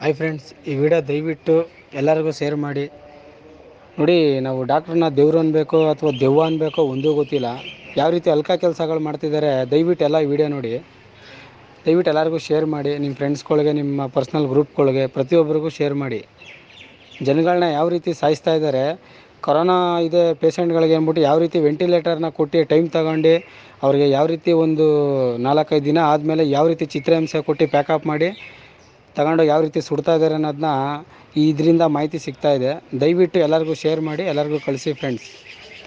hi friends ಈ video ದಯವಿಟ್ಟು ಎಲ್ಲರಿಗೂ ಶೇರ್ ಮಾಡಿ ನೋಡಿ ನಾವು ಡಾಕ್ಟ್ರನ್ನ ದೇವ್ರು ಅನ್ಬೇಕೋ ಅಥವಾ ದೆವ್ವ ಅನ್ಬೇಕೋ ಒಂದೂ ಗೊತ್ತಿಲ್ಲ ಯಾವ ರೀತಿ ಅಲ್ಕ ಕೆಲಸಗಳು ಮಾಡ್ತಿದ್ದಾರೆ ದಯವಿಟ್ಟು ಎಲ್ಲ ಈ ವಿಡಿಯೋ ನೋಡಿ ದಯವಿಟ್ಟು ಎಲ್ಲರಿಗೂ ಶೇರ್ ಮಾಡಿ ನಿಮ್ಮ ಫ್ರೆಂಡ್ಸ್ಗಳಿಗೆ ನಿಮ್ಮ ಪರ್ಸ್ನಲ್ ಗ್ರೂಪ್ಗಳಿಗೆ ಪ್ರತಿಯೊಬ್ಬರಿಗೂ ಶೇರ್ ಮಾಡಿ ಜನಗಳನ್ನ ಯಾವ ರೀತಿ ಸಾಯಿಸ್ತಾ ಇದ್ದಾರೆ ಕೊರೋನಾ ಇದೆ ಪೇಷಂಟ್ಗಳಿಗೆ ಅಂದ್ಬಿಟ್ಟು ಯಾವ ರೀತಿ ವೆಂಟಿಲೇಟರ್ನ ಕೊಟ್ಟು ಟೈಮ್ ತಗೊಂಡು ಅವ್ರಿಗೆ ಯಾವ ರೀತಿ ಒಂದು ನಾಲ್ಕೈದು ದಿನ ಆದಮೇಲೆ ಯಾವ ರೀತಿ ಚಿತ್ರಹಿಂಸೆ ಕೊಟ್ಟು ಪ್ಯಾಕಪ್ ಮಾಡಿ ತಗೊಂಡೋಗಿ ಯಾವ ರೀತಿ ಸುಡ್ತಾ ಇದ್ದಾರೆ ಅನ್ನೋದನ್ನ ಇದರಿಂದ ಮಾಹಿತಿ ಸಿಗ್ತಾ ಇದೆ ದಯವಿಟ್ಟು ಎಲ್ಲರಿಗೂ ಶೇರ್ ಮಾಡಿ ಎಲ್ಲರಿಗೂ ಕಳಿಸಿ ಫ್ರೆಂಡ್ಸ್